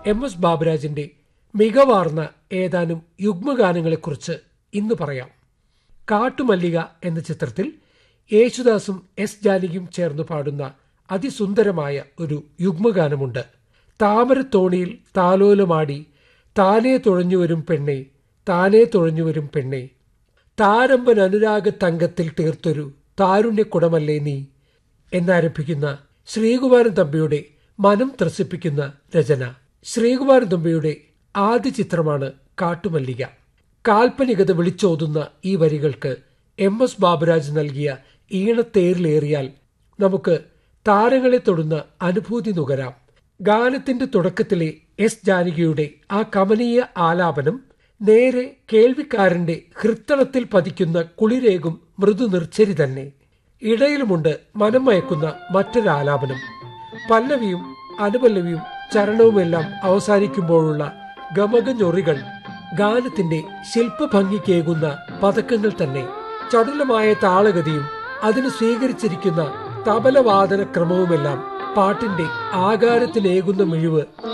M S ബാബുരാജിന്റെ മികവാർന്ന ഏതാനും യുഗ്മഗാനങ്ങളെക്കുറിച്ച് ഇന്ന് പറയാം കാട്ടുമല്ലിക എന്ന ചിത്രത്തിൽ യേശുദാസും എസ് ജാനകിയും ചേർന്ന് പാടുന്ന അതിസുന്ദരമായ ഒരു യുഗ്മഗാനമുണ്ട് താമരത്തോണിയിൽ താലോലമാടി താനേ തുഴഞ്ഞുവരും പെണ്ണെ താനേ തുഴഞ്ഞുവരും പെണ്ണെ താരമ്പൻ അനുരാഗ തങ്കത്തിൽ തീർത്തൊരു താരുണ്യക്കുടമല്ലേ നീ എന്നാരംഭിക്കുന്ന ശ്രീകുമാരൻ തമ്പിയുടെ മനം ത്രസിപ്പിക്കുന്ന രചന ശ്രീകുമാരൻ തമ്പിയുടെ ആദ്യ ചിത്രമാണ് കാട്ടുമല്ലിക കാൽപ്പനികത വിളിച്ചോതുന്ന ഈ വരികൾക്ക് എം എസ് ബാബുരാജ് നൽകിയ ഈണത്തേറിലേറിയാൽ നമുക്ക് താരങ്ങളെ തൊടുന്ന അനുഭൂതി നുകരാം ഗാനത്തിന്റെ തുടക്കത്തിലെ എസ് ജാനകിയുടെ ആ കമനീയ ആലാപനം നേരെ കേൾവിക്കാരന്റെ ഹൃത്തളത്തിൽ പതിക്കുന്ന കുളിരേകും മൃദു നിർച്ചരി തന്നെ ഇടയിലുമുണ്ട് മനം മയക്കുന്ന മറ്റൊരാലാപനം പല്ലവിയും അനുപല്ലവിയും ചരണവുമെല്ലാം അവസാനിക്കുമ്പോഴുള്ള ഗമകഞ്ഞൊറികൾ ഗാനത്തിന്റെ ശില്പഭംഗിക്കേകുന്ന പതക്കങ്ങൾ തന്നെ ചടുലമായ താളഗതിയും അതിന് സ്വീകരിച്ചിരിക്കുന്ന തബലവാദന ക്രമവുമെല്ലാം പാട്ടിന്റെ ആകാരത്തിലേകുന്ന മിഴിവ്